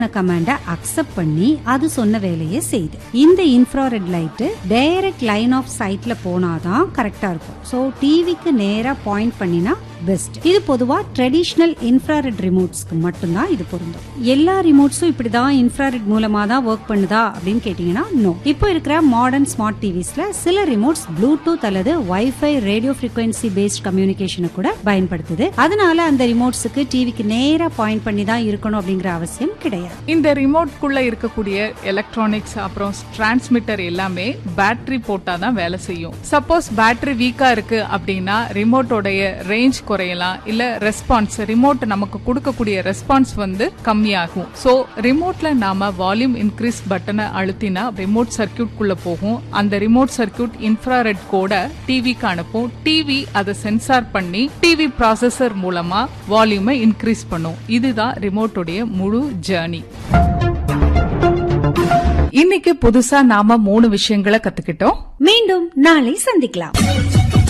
கமாண்ட accept பண்ணி அது சொன்ன வேலையை செய்யுது இந்த infrared light direct line of சைட்ல போனாதான் கரெக்டா இருக்கும் சோ டிவிக்கு நேரா பாயிண்ட் பண்ணினா பெஸ்ட் இது பொதுவா ட்ரெடிஷனல் இன்ஃப்ராரெட் ரிமோட்ஸ்க்கு மட்டும்தான் இது பொருந்தும் எல்லா ரிமோட்ஸும் இப்படிதான் இன்ஃப்ராரெட் மூலமா தான் ஒர்க் பண்ணுதா அப்படின்னு கேட்டீங்கன்னா நோ இப்போ இருக்கிற மாடர்ன் ஸ்மார்ட் டிவிஸ்ல சில ரிமோட்ஸ் ப்ளூடூத் அல்லது வைஃபை ரேடியோ frequency பேஸ்ட் கம்யூனிகேஷனை கூட பயன்படுத்துது அதனால அந்த ரிமோட்ஸுக்கு டிவிக்கு நேரா பாயிண்ட் பண்ணி தான் இருக்கணும் அப்படிங்கிற அவசியம் கிடையாது இந்த ரிமோட்குள்ள இருக்கக்கூடிய எலக்ட்ரானிக்ஸ் அப்புறம் டிரான்ஸ்மிட்டர் எல்லாமே பேட்டரி போட்டா தான் வேலை செய்யும் சப்போஸ் பேட்டரி வீக்கா இருக்கு அப்படின்னா ரிமோட்டோடைய ரேஞ்ச் குறையலாம் இல்ல ரெஸ்பான்ஸ் ரிமோட் நமக்கு கொடுக்கக்கூடிய ரெஸ்பான்ஸ் வந்து கம்மியாகும் சோ ரிமோட்ல நாம வால்யூம் இன்க்ரீஸ் பட்டனை அழுத்தினா ரிமோட் சர்க்கியூட் குள்ள போகும் அந்த ரிமோட் சர்க்கியூட் இன்ஃப்ராரெட் கோட டிவிக்கு அனுப்பும் டிவி அதை சென்சார் பண்ணி டிவி ப்ராசஸர் மூலமா வால்யூமை இன்க்ரீஸ் பண்ணும் இதுதான் ரிமோட்டோடைய முழு ஜேர்னி இன்னைக்கு புதுசா நாம மூணு விஷயங்களை கத்துக்கிட்டோம் மீண்டும் நாளை சந்திக்கலாம்